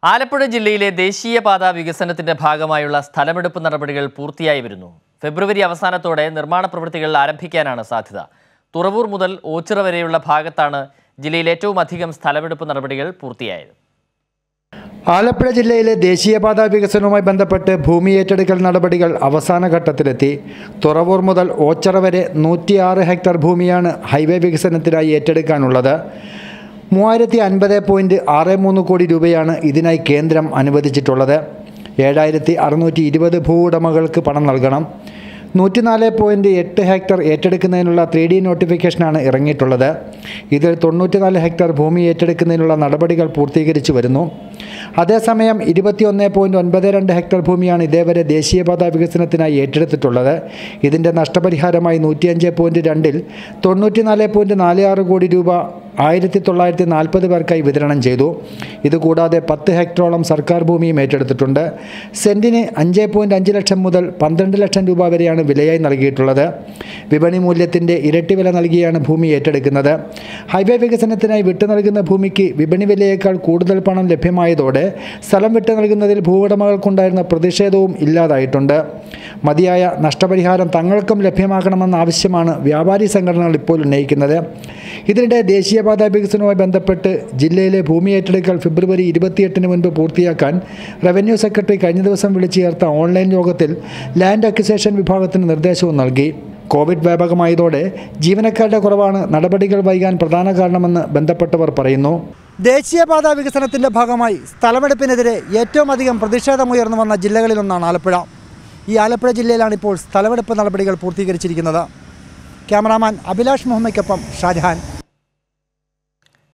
ആലപ്പുഴ ജില്ലയിലെ ദേശീയപാത വികസനത്തിന്റെ ഭാഗമായുള്ള സ്ഥലമെടുപ്പ് നടപടികൾ പൂർത്തിയായി വരുന്നു ഫെബ്രുവരി അവസാനത്തോടെ നിർമ്മാണ പ്രവൃത്തികൾ ആരംഭിക്കാനാണ് സാധ്യത തുറവൂർ മുതൽ ഓച്ചിറ വരെയുള്ള ഭാഗത്താണ് ജില്ലയിൽ ഏറ്റവും അധികം സ്ഥലമെടുപ്പ് നടപടികൾ പൂർത്തിയായത് ആലപ്പുഴ ജില്ലയിലെ ദേശീയപാത വികസനവുമായി ബന്ധപ്പെട്ട് ഭൂമി ഏറ്റെടുക്കൽ നടപടികൾ അവസാന ഘട്ടത്തിലെത്തി തുറവൂർ മുതൽ ഓച്ചറ വരെ നൂറ്റിയാറ് ഹെക്ടർ ഭൂമിയാണ് ഹൈവേ വികസനത്തിനായി ഏറ്റെടുക്കാനുള്ളത് മൂവായിരത്തി അൻപത് പോയിൻറ്റ് ആറ് മൂന്ന് കോടി രൂപയാണ് ഇതിനായി കേന്ദ്രം അനുവദിച്ചിട്ടുള്ളത് ഏഴായിരത്തി അറുന്നൂറ്റി ഇരുപത് ഭൂ ഉടമകൾക്ക് പണം നൽകണം നൂറ്റിനാല് പോയിൻറ്റ് എട്ട് ഹെക്ടർ ഏറ്റെടുക്കുന്നതിനുള്ള ത്രീ ഡി നോട്ടിഫിക്കേഷനാണ് ഇറങ്ങിയിട്ടുള്ളത് ഇതിൽ തൊണ്ണൂറ്റിനാല് ഹെക്ടർ ഭൂമി ഏറ്റെടുക്കുന്നതിനുള്ള നടപടികൾ പൂർത്തീകരിച്ചു വരുന്നു അതേസമയം ഇരുപത്തിയൊന്ന് പോയിൻറ്റ് ഒൻപത് രണ്ട് ഹെക്ടർ ഭൂമിയാണ് ഇതേവരെ ദേശീയപാത വികസനത്തിനായി ഏറ്റെടുത്തിട്ടുള്ളത് ഇതിൻ്റെ നഷ്ടപരിഹാരമായി നൂറ്റിയഞ്ച് പോയിൻറ്റ് രണ്ടിൽ തൊണ്ണൂറ്റിനാല് പോയിൻറ്റ് നാല് ആറ് കോടി രൂപ ആയിരത്തി തൊള്ളായിരത്തി നാൽപ്പത് പേർക്കായി വിതരണം ചെയ്തു ഇതുകൂടാതെ പത്ത് ഹെക്ടറോളം സർക്കാർ ഭൂമിയും ഏറ്റെടുത്തിട്ടുണ്ട് സെൻറ്റിന് അഞ്ച് പോയിൻറ്റ് അഞ്ച് ലക്ഷം മുതൽ പന്ത്രണ്ട് ലക്ഷം രൂപ വരെയാണ് വിലയായി നൽകിയിട്ടുള്ളത് വിപണി മൂല്യത്തിൻ്റെ ഇരട്ടി വില നൽകിയാണ് ഭൂമി ഏറ്റെടുക്കുന്നത് ഹൈവേ വികസനത്തിനായി വിട്ടു നൽകുന്ന ഭൂമിക്ക് വിപണി വിലയേക്കാൾ കൂടുതൽ പണം ലഭ്യമായതോടെ സ്ഥലം വിട്ടു നൽകുന്നതിൽ ഭൂവുടമകൾക്കുണ്ടായിരുന്ന പ്രതിഷേധവും ഇല്ലാതായിട്ടുണ്ട് മതിയായ നഷ്ടപരിഹാരം തങ്ങൾക്കും ലഭ്യമാക്കണമെന്ന ആവശ്യമാണ് വ്യാപാരി സംഘടനകൾ ഇപ്പോൾ ഉന്നയിക്കുന്നത് ഇതിനിടെ ദേശീയപാത വികസനവുമായി ബന്ധപ്പെട്ട് ജില്ലയിലെ ഭൂമി ഏറ്റെടുക്കൽ ഫെബ്രുവരി ഇരുപത്തിയെട്ടിന് മുൻപ് പൂർത്തിയാക്കാൻ റവന്യൂ സെക്രട്ടറി കഴിഞ്ഞ ദിവസം വിളിച്ചു ചേർത്ത ഓൺലൈൻ യോഗത്തിൽ ലാൻഡ് അക്വിസേഷൻ വിഭാഗത്തിന് നിർദ്ദേശവും നൽകി കോവിഡ് വ്യാപകമായതോടെ ജീവനക്കാരുടെ കുറവാണ് നടപടികൾ വൈകാൻ പ്രധാന കാരണമെന്ന് ബന്ധപ്പെട്ടവർ പറയുന്നു ദേശീയപാത വികസനത്തിൻ്റെ ഭാഗമായി സ്ഥലമെടുപ്പിനെതിരെ ഏറ്റവും അധികം പ്രതിഷേധമുയർന്നു വന്ന ജില്ലകളിലൊന്നാണ് ആലപ്പുഴ ഈ ആലപ്പുഴ ജില്ലയിലാണ് ഇപ്പോൾ സ്ഥലമെടുപ്പ് നടപടികൾ പൂർത്തീകരിച്ചിരിക്കുന്നത് ക്യാമറാമാൻ അഭിലാഷ് മുഹമ്മയ്ക്കൊപ്പം ഷാജഹാൻ